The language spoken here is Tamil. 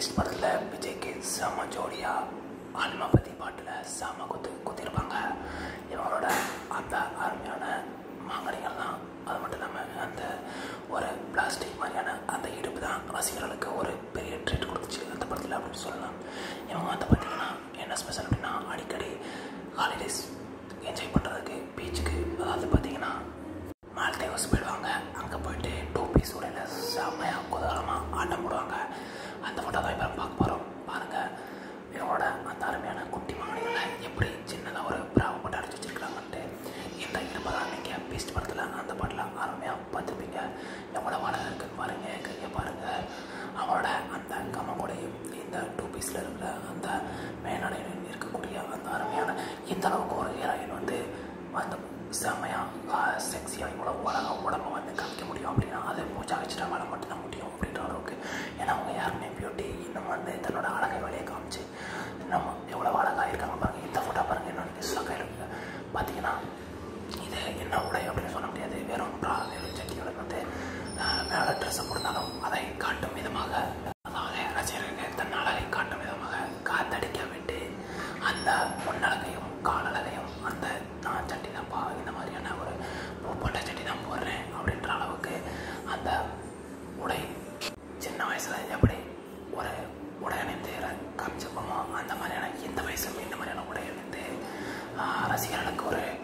பீஸ்ட் படத்தில் விஜய்க்கு செம ஜோடியாக ஆல்மா பற்றி பாட்டில் செம குத்து குத்திருப்பாங்க இவங்களோட அந்த அருமையான மாங்கனிகள்லாம் அது மட்டும் இல்லாமல் அந்த ஒரு பிளாஸ்டிக் மாதிரியான அந்த இடுப்பு தான் ரசிகர்களுக்கு ஒரு பெரிய ட்ரீட் கொடுத்துச்சு அந்த படத்தில் அப்படின்னு சொல்லலாம் இவங்க வந்து பார்த்திங்கன்னா என்ன ஸ்பெஷல் அப்படின்னா அடிக்கடி ஹாலிடேஸ் என்ஜாய் பண்ணுறதுக்கு பீச்சுக்கு அதாவது பார்த்திங்கன்னா மால்தேவஸ் போயிடுவாங்க அங்கே போயிட்டு டூ பீஸ் உடையில் செம்மையாக குதூகலமாக ஆட்டம் போடுவாங்க அந்த ஃபோட்டோ தான் இப்போ பார்க்க போகிறோம் பாருங்கள் இவங்களோட அந்த அருமையான குட்டி மாங்கனிகளை எப்படி சின்னதாக ஒரு பிராவ போட்டு அடைச்சி வச்சிருக்காங்கன்ட்டு இந்த இருப்பதான் நீங்கள் பீஸ்ட் படத்தில் அந்த பாட்டில் அருமையாக பார்த்துப்பீங்க எவ்வளோ அழகாக இருக்குன்னு பாருங்கள் கையை பாருங்கள் அவங்களோட அந்த கம்மக்கூடையும் இந்த டூ பீஸில் இருக்கிற அந்த மேனடையில் இருக்கக்கூடிய அந்த அருமையான இந்த அளவுக்கு ஒரு ஹீரோயின் வந்து அந்த செம்மையாக செக்ஸியாக இவ்வளோ அழகாக உடம்பை வந்து காமிக்க முடியும் அப்படின்னா அதை மூச்சா வச்சுட்டா வேலை மட்டும்தான் முடியும் அப்படின்ற அளவுக்கு ஏன்னா அவங்க யாருமே பியூட்டி இன்னும் வந்து தன்னோட அழகை வேலையை காமிச்சு இன்னும் எவ்வளோ அழகாக இருக்காங்க பாருங்கள் இந்த ஃபோட்டோ பாருங்கள் இன்னும் நீங்கள் சக்கை இருக்கு பார்த்தீங்கன்னா இது என்ன உடை அப்படின்னு சொல்ல முடியாது வெறும் ப்ரா வெறும் சட்டியோட வந்து ஆஹ், மேலே ட்ரெஸ்ஸை போட்டிருந்தாலும் அதை காட்டும் விதமாக அதாவது ரசிகர்களுக்கு தன் அழகை காட்டும் விதமாக காத்தடிக்க விட்டு அந்த முன்னழகையும் காலழகையும் அந்த நான் சட்டி தான்ப்பா இந்த மாதிரியான ஒரு பூப்பட்ட சட்டி தான் போடுறேன் அப்படின்ற அளவுக்கு அந்த உடை சின்ன வயசில் எப்படி ஒரு உடை அணிந்து ர- காமிச்சிருப்போமோ அந்த மாதிரியான இந்த வயசுல இந்த மாதிரியான உடை அணிந்து ஆஹ், ரசிகர்களுக்கு ஒரு